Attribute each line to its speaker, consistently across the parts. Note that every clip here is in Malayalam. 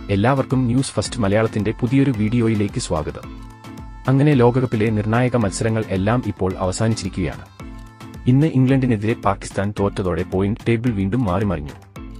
Speaker 1: എല്ലാവർക്കും ന്യൂസ് ഫസ്റ്റ് മലയാളത്തിന്റെ പുതിയൊരു വീഡിയോയിലേക്ക് സ്വാഗതം അങ്ങനെ ലോകകപ്പിലെ നിർണായക മത്സരങ്ങൾ എല്ലാം ഇപ്പോൾ അവസാനിച്ചിരിക്കുകയാണ് ഇന്ന് ഇംഗ്ലണ്ടിനെതിരെ പാകിസ്ഥാൻ തോറ്റതോടെ പോയിന്റ് ടേബിൾ വീണ്ടും മാറിമറിഞ്ഞു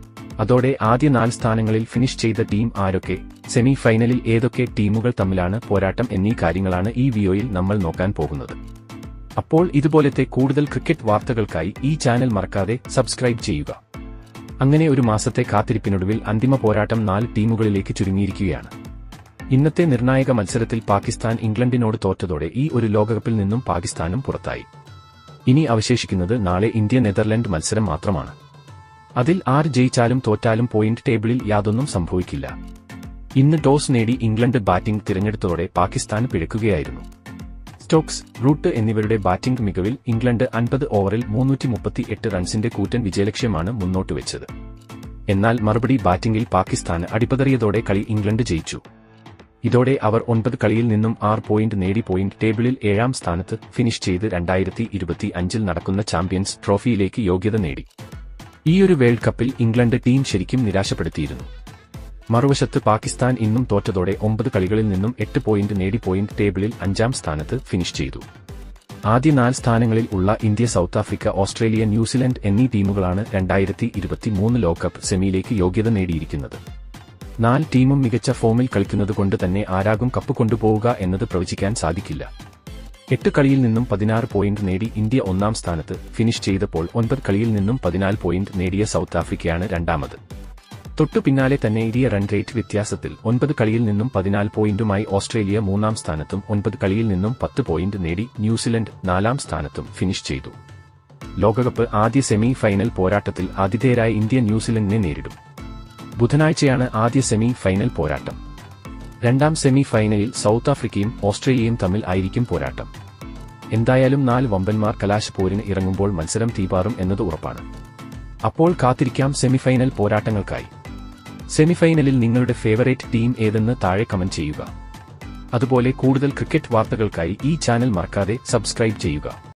Speaker 1: അതോടെ ആദ്യ നാല് സ്ഥാനങ്ങളിൽ ഫിനിഷ് ചെയ്ത ടീം ആരൊക്കെ സെമി ഫൈനലിൽ ഏതൊക്കെ ടീമുകൾ തമ്മിലാണ് പോരാട്ടം എന്നീ കാര്യങ്ങളാണ് ഈ വീഡിയോയിൽ നമ്മൾ നോക്കാൻ പോകുന്നത് അപ്പോൾ ഇതുപോലത്തെ കൂടുതൽ ക്രിക്കറ്റ് വാർത്തകൾക്കായി ഈ ചാനൽ മറക്കാതെ സബ്സ്ക്രൈബ് ചെയ്യുക അങ്ങനെ ഒരു മാസത്തെ കാത്തിരിപ്പിനൊടുവിൽ അന്തിമ പോരാട്ടം നാല് ടീമുകളിലേക്ക് ചുരുങ്ങിയിരിക്കുകയാണ് ഇന്നത്തെ നിർണായക മത്സരത്തിൽ പാകിസ്ഥാൻ ഇംഗ്ലണ്ടിനോട് തോറ്റതോടെ ഈ ഒരു ലോകകപ്പിൽ നിന്നും പാകിസ്ഥാനും പുറത്തായി ഇനി അവശേഷിക്കുന്നത് നാളെ ഇന്ത്യ നെതർലൻഡ് മത്സരം മാത്രമാണ് അതിൽ ആര് ജയിച്ചാലും തോറ്റാലും പോയിന്റ് ടേബിളിൽ യാതൊന്നും സംഭവിക്കില്ല ഇന്ന് ടോസ് നേടി ഇംഗ്ലണ്ട് ബാറ്റിംഗ് തിരഞ്ഞെടുത്തതോടെ പാകിസ്ഥാൻ പിഴക്കുകയായിരുന്നു സ്റ്റോക്സ് റൂട്ട് എന്നിവരുടെ ബാറ്റിംഗ് മികവിൽ ഇംഗ്ലണ്ട് അൻപത് ഓവറിൽ മുന്നൂറ്റി മുപ്പത്തി എട്ട് റൺസിന്റെ കൂറ്റൻ വിജയലക്ഷ്യമാണ് മുന്നോട്ട് വെച്ചത് എന്നാൽ മറുപടി ബാറ്റിംഗിൽ പാകിസ്ഥാന് അടിപതറിയതോടെ കളി ഇംഗ്ലണ്ട് ജയിച്ചു ഇതോടെ അവർ ഒൻപത് കളിയിൽ നിന്നും ആറ് പോയിന്റ് നേടി പോയിന്റ് ടേബിളിൽ ഏഴാം സ്ഥാനത്ത് ഫിനിഷ് ചെയ്ത് രണ്ടായിരത്തി ഇരുപത്തി അഞ്ചിൽ നടക്കുന്ന ചാമ്പ്യൻസ് ട്രോഫിയിലേക്ക് യോഗ്യത നേടി ഈയൊരു വേൾഡ് കപ്പിൽ ഇംഗ്ലണ്ട് ടീം ശരിക്കും നിരാശപ്പെടുത്തിയിരുന്നു മറുവശത്ത് പാകിസ്ഥാൻ ഇന്നും തോറ്റതോടെ ഒമ്പത് കളികളിൽ നിന്നും എട്ട് പോയിന്റ് നേടി പോയിന്റ് ടേബിളിൽ അഞ്ചാം സ്ഥാനത്ത് ഫിനിഷ് ചെയ്തു ആദ്യ നാല് സ്ഥാനങ്ങളിൽ ഉള്ള India south Africa Australia New Zealand എന്നീ ടീമുകളാണ് രണ്ടായിരത്തി ഇരുപത്തിമൂന്ന് ലോകകപ്പ് സെമിയിലേക്ക് യോഗ്യത നേടിയിരിക്കുന്നത് നാല് ടീമും മികച്ച ഫോമിൽ കളിക്കുന്നതുകൊണ്ട് തന്നെ ആരാകും കപ്പ് കൊണ്ടുപോവുക എന്നത് പ്രവചിക്കാൻ സാധിക്കില്ല എട്ട് കളിയിൽ നിന്നും പതിനാറ് പോയിന്റ് നേടി ഇന്ത്യ ഒന്നാം സ്ഥാനത്ത് ഫിനിഷ് ചെയ്തപ്പോൾ ഒൻപത് കളിയിൽ നിന്നും പതിനാല് പോയിന്റ് നേടിയ സൗത്ത് ആഫ്രിക്കയാണ് രണ്ടാമത് തൊട്ടു പിന്നാലെ തന്നെ ഇടിയ റൺ റേറ്റ് വ്യത്യാസത്തിൽ ഒൻപത് കളിയിൽ നിന്നും പതിനാല് പോയിന്റുമായി ഓസ്ട്രേലിയ മൂന്നാം സ്ഥാനത്തും ഒൻപത് കളിയിൽ നിന്നും പത്ത് പോയിന്റ് നേടി ന്യൂസിലൻഡ് നാലാം സ്ഥാനത്തും ഫിനിഷ് ചെയ്തു ലോകകപ്പ് ആദ്യ സെമി ഫൈനൽ പോരാട്ടത്തിൽ ആതിഥേയരായ ഇന്ത്യ ന്യൂസിലൻഡിനെ നേരിടും ബുധനാഴ്ചയാണ് ആദ്യ സെമി ഫൈനൽ പോരാട്ടം രണ്ടാം സെമി ഫൈനലിൽ സൗത്ത് ആഫ്രിക്കയും ഓസ്ട്രേലിയയും തമ്മിൽ ആയിരിക്കും പോരാട്ടം എന്തായാലും നാല് വമ്പന്മാർ കലാശപ്പോരിന് ഇറങ്ങുമ്പോൾ മത്സരം തീപാറും എന്നത് ഉറപ്പാണ് അപ്പോൾ കാത്തിരിക്കാം സെമിഫൈനൽ പോരാട്ടങ്ങൾക്കായി സെമിഫൈനലിൽ നിങ്ങളുടെ ഫേവറേറ്റ് ടീം ഏതെന്ന് താഴെ കമന്റ് ചെയ്യുക അതുപോലെ കൂടുതൽ ക്രിക്കറ്റ് വാർത്തകൾക്കായി ഈ ചാനൽ മറക്കാതെ സബ്സ്ക്രൈബ് ചെയ്യുക